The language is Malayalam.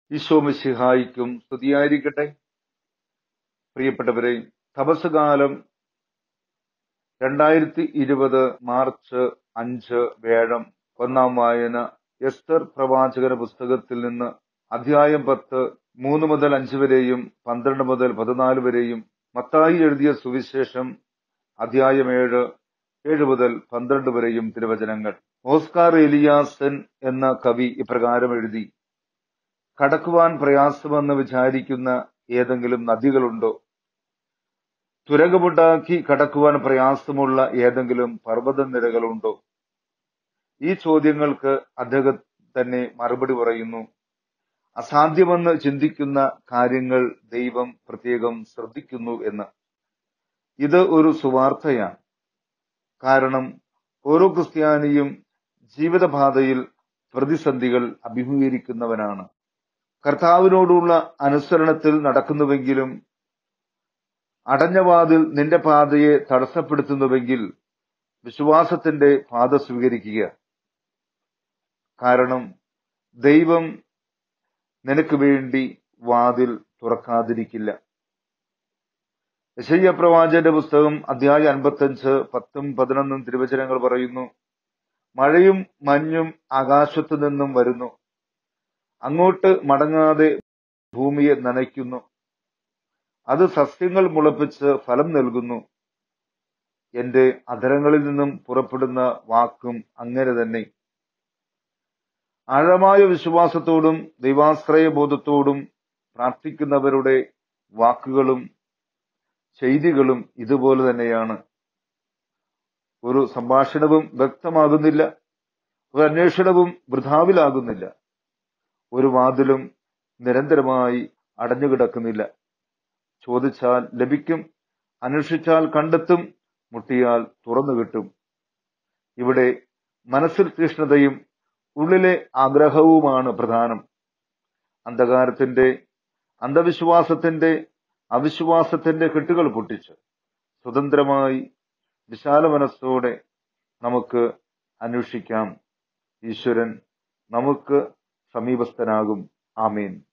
ഈശോ മിശിഹായിക്കും സ്തുതിയായിരിക്കട്ടെ പ്രിയപ്പെട്ടവരെ തപസ്സുകാലം രണ്ടായിരത്തി ഇരുപത് മാർച്ച് അഞ്ച് വേഴം ഒന്നാം വായന എസ്തർ പ്രവാചകന പുസ്തകത്തിൽ നിന്ന് അധ്യായം പത്ത് മൂന്ന് മുതൽ അഞ്ച് വരെയും പന്ത്രണ്ട് മുതൽ പതിനാല് വരെയും മത്തായി എഴുതിയ സുവിശേഷം അധ്യായം ഏഴ് ഏഴ് മുതൽ പന്ത്രണ്ട് വരെയും തിരുവചനങ്ങൾ ഓസ്കാർ എലിയാസൻ എന്ന കവി ഇപ്രകാരം എഴുതി കടക്കുവാൻ പ്രയാസമെന്ന് വിചാരിക്കുന്ന ഏതെങ്കിലും നദികളുണ്ടോ തുരകമുണ്ടാക്കി കടക്കുവാൻ പ്രയാസമുള്ള ഏതെങ്കിലും പർവ്വതനിരകളുണ്ടോ ഈ ചോദ്യങ്ങൾക്ക് അദ്ദേഹം തന്നെ മറുപടി പറയുന്നു അസാധ്യമെന്ന് ചിന്തിക്കുന്ന കാര്യങ്ങൾ ദൈവം പ്രത്യേകം ശ്രദ്ധിക്കുന്നു എന്ന് ഇത് ഒരു സുവാർത്തയാണ് കാരണം ഓരോ ക്രിസ്ത്യാനിയും ജീവിതപാതയിൽ പ്രതിസന്ധികൾ അഭിമുഖീകരിക്കുന്നവനാണ് കർത്താവിനോടുള്ള അനുസരണത്തിൽ നടക്കുന്നുവെങ്കിലും അടഞ്ഞവാതിൽ നിന്റെ പാതയെ തടസ്സപ്പെടുത്തുന്നുവെങ്കിൽ വിശ്വാസത്തിന്റെ പാത സ്വീകരിക്കുക കാരണം ദൈവം നിനക്ക് വേണ്ടി വാതിൽ തുറക്കാതിരിക്കില്ല യശയ്യ പ്രവാചന്റെ പുസ്തകം അധ്യായം അൻപത്തഞ്ച് പത്തും പതിനൊന്നും തിരുവചനങ്ങൾ പറയുന്നു മഴയും മഞ്ഞും ആകാശത്തു നിന്നും വരുന്നു അങ്ങോട്ട് മടങ്ങാതെ ഭൂമിയെ നനയ്ക്കുന്നു അത് സസ്യങ്ങൾ മുളപ്പിച്ച് ഫലം നൽകുന്നു എന്റെ അധരങ്ങളിൽ നിന്നും പുറപ്പെടുന്ന വാക്കും അങ്ങനെ തന്നെ ആഴമായ വിശ്വാസത്തോടും ദൈവാശ്രയ ബോധത്തോടും പ്രാർത്ഥിക്കുന്നവരുടെ വാക്കുകളും ചെയ്തികളും ഇതുപോലെ തന്നെയാണ് ഒരു സംഭാഷണവും വ്യക്തമാകുന്നില്ല ഒരു അന്വേഷണവും വൃഥാവിലാകുന്നില്ല ഒരു വാതിലും നിരന്തരമായി അടഞ്ഞുകിടക്കുന്നില്ല ചോദിച്ചാൽ ലഭിക്കും അന്വേഷിച്ചാൽ കണ്ടെത്തും മുട്ടിയാൽ തുറന്നു കിട്ടും ഇവിടെ മനസ്സിൽ തീഷ്ണതയും ഉള്ളിലെ ആഗ്രഹവുമാണ് പ്രധാനം അന്ധകാരത്തിന്റെ അന്ധവിശ്വാസത്തിന്റെ അവിശ്വാസത്തിന്റെ കെട്ടുകൾ പൊട്ടിച്ച് സ്വതന്ത്രമായി വിശാല മനസ്സോടെ നമുക്ക് അന്വേഷിക്കാം ഈശ്വരൻ നമുക്ക് സമീപസ്ഥനാകും ആമീൻ